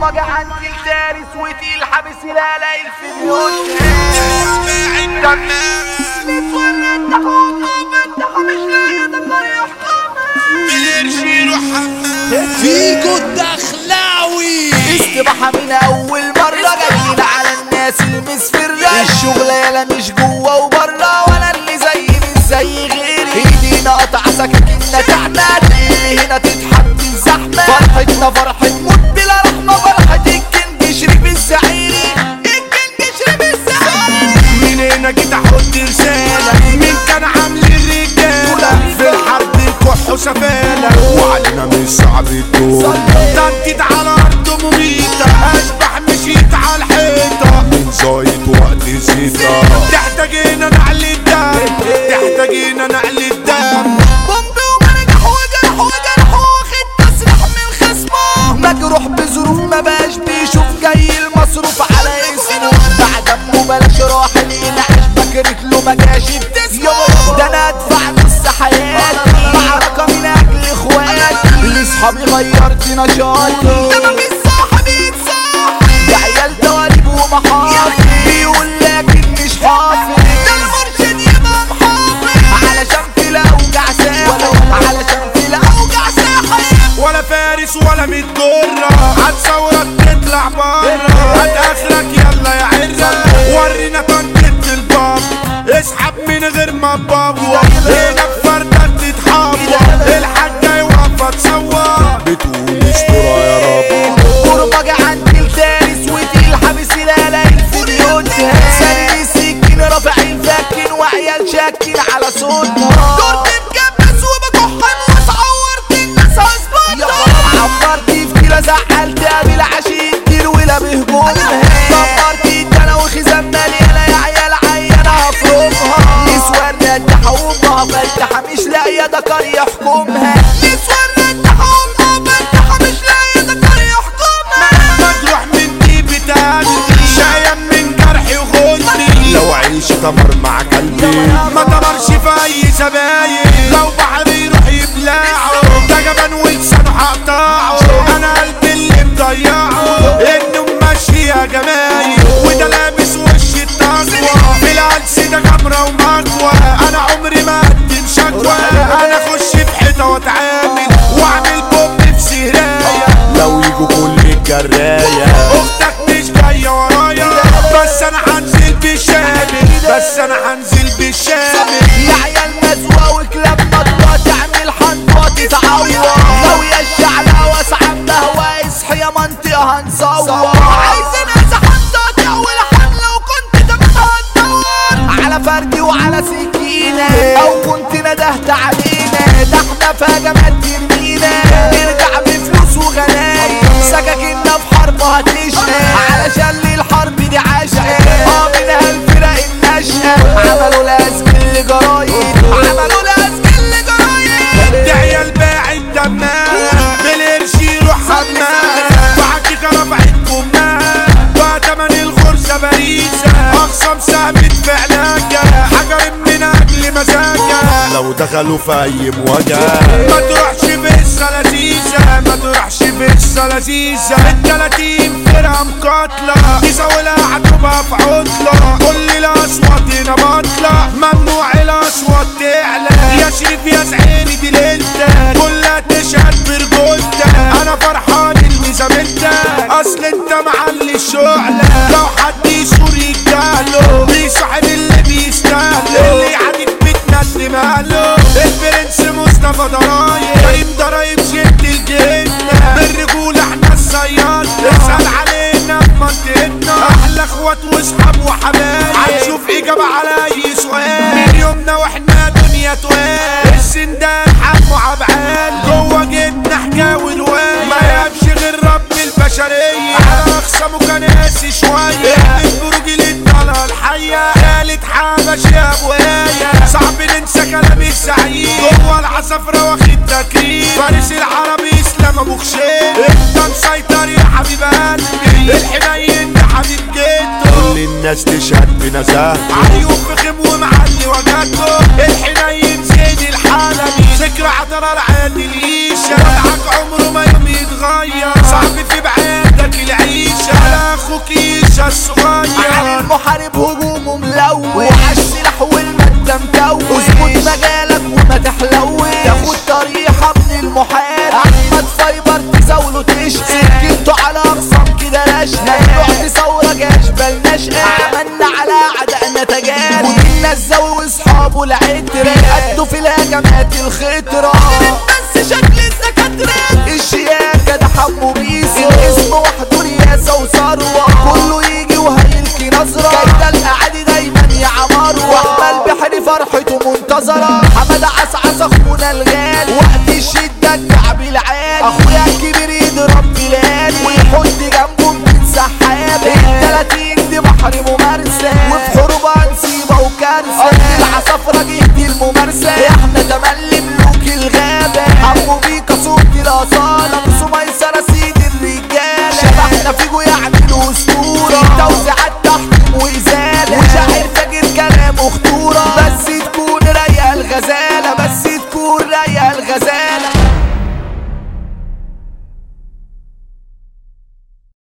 برمجة عندي الدارس وتقيل حابس لا لاقي في بيوت فيكو الدخلاوي استباحة من أول مرة جايين على الناس المسفرة الشغلة يالا مش جوه وبره وأنا اللي زي مش زي غيري ايدينا قطع سكاكيننا تعنا اللي هنا تتحب الزحمة فرحتنا فرحة موت بلا رحمة فرحة الكنج شريف الزعيري الكنج شريف الزعيري من هنا جيت احط رسالة مين كان عامل الرجالة في الحرب الكح وسفالة وعلينا مش صعب الدول تنتيد على ارض مميتة اشبح مشيت على الحيطة من زايد وقت زيطة تحتاجينا نعل الدم تحتاجينا نعل الدم بومبي ومرجح وجرح وجرح واخد تسرح من خصمه مجروح بظروف ما بقاش بيشوف جاي المصروف على اسمه بعد امه بلاش راح لينا عيش بكرت له ما جاش ابتسامه ده انا ادفع نص حياتي معركه من اجل اخواتي لاصحابي غيرت نشاطي ده مفيش صاحب يتصاحب ده عيال دواليب ومحاطي بيقول لكن مش حافظ ده المرشد يبقى محافظ علشان في الاوجع ساحل علشان في الاوجع ساحل ولا فارس ولا متجرة هتصورك تطلع برا هات اخرك يلا يا عرة ورينا طنطة الباب اسحب من غير ما تبابوا هنا بفردك تتحور الحاجة يوقف تصور بتقول استرا يا رب برمجة عندي الدارس وتقيل حابس لا لاقي في بيوتها سالي السكين رافع الفكين وعيال شاكين على صوتها دورت مكبس وبكحن وصورت الناس هظبطها عبرت في كده زعلت قبل عشي كتير ولا بهجومها دمرت الدنا وخزان مليانة يا عيال عيانة هفرمها نسوان ردحة وامها فتحة مش لاقية دكار يحكمها نسوان ردحة وامها فتحة مش لاقية دكار يحكمها مجروح من دي بتاعتي شايم من جرحي وغني لو عيش تمر مع قلبي ما تمرش في اي زباين لو بحر يروح يبلعه ده جبان ولسانه هقطعه انا قلبي اللي مضيعه انه ماشي يا جمايل وده لابس وش التقوى في العكس ده كاميرا ومكوى انا عمري ما اقدم شكوى انا اخش في حيطه واتعامل واعمل بوب في سهرايه لو يجوا كل الجرايه اختك مش جايه ورايا بس انا هنزل بالشامل بس انا هنزل بالشامل يا عيال مزوة وكلاب مطوة تعمل حنطوة تتعور لو يا الشعلة واسعة بهوى اصحي يا منطقة هنصور عايز ناس هنطاطع والحن لو كنت تبقى هتدور على فردي وعلى سكينة او كنت ندهت علينا ده احنا في هجمات ترمينا نرجع بفلوس وغنايم سكاكيننا في حرب هتشنا علشان لي الحرب دي عشقة اه منها الفرق الناشئة عملوا لازم جرايد عملوا لازم جرايد ده عيال باعت دمها بالقرش يروح حمام وحكيك رفعت كمها وتمن الغرزة باريسة أقسم ثابت في علاجة حجر من أجل مزاجة لو دخلوا في أي مواجهة ما تروحش في السلاسيسة ما تروحش في السلاسيسة التلاتين فرقة مقاتلة تساوي هتبقى في عطلة كل الأصوات هنا باطلة ممنوع الأصوات تعلى يا شريف يا زعيني دي ليلتك كلها تشهد برجولتك أنا فرحان إني زميلتك أصل أنت معلي الشعلة لو حد يشور يجاله بيصاحب اللي بيستاهله اللي يعاديك بتندم ماله البرنس مصطفى ضرايب كريم ضرايب شد الجنة بالرجولة احنا الصياد اسأل علينا في منطقتنا أحلى اخوات واصحاب وحبايب هنشوف إجابة على أي سؤال من يومنا واحنا دنيا توال السندان حمو عبعال جوه جبنا حكاوي رواية ما يبش غير رب البشرية على أخصامه كان قاسي شوية البروج اللي الطلعة الحية خالد حبش يا ابويا صعب ننسى كلام السعيد جوه العصفرة واخد تكريم فارس العربي اسلام ابو خشيم انت مسيطر يا حبيب قلبي الحنين ده حبيب جده كل الناس تشهد بنزاهته عيوب فخم ومعلي وجهته الحنين زين الحلبي ذكرى عطر العادي العيشة وضعك عمره ما يوم يتغير صعب في بعيدك العيش احمد فايبر تزاوله تشقى سكنته على اقسام كده رشقة رحت ثورة جاش بلناش عملنا على اعدائنا تجارب ومنا الزاوي واصحابه العترة قدوا في الهجمات الخطرة بس شكل الدكاترة الشياكة ده حمو بيسو الاسم وحده رياسة وثروة كله يجي وهيلكي نظرة كده القعادي دايما يا عمارة واحمل بحري فرحته منتظرة حمد عسعس اخونا الغالي وقت الشدة الكعب العالي اخويا الكبير يضرب بلاد ويحط جنبه من سحاب التلاتين دي بحر ممارسة وفي حروبها نسيبة وكارثة ارض العصافرة جهدي الممارسة احنا تملي ملوك الغابة حمو بيكا صوت الأصالة سميسرة سيد الرجالة شبحنا فيجو يعملوا أسطورة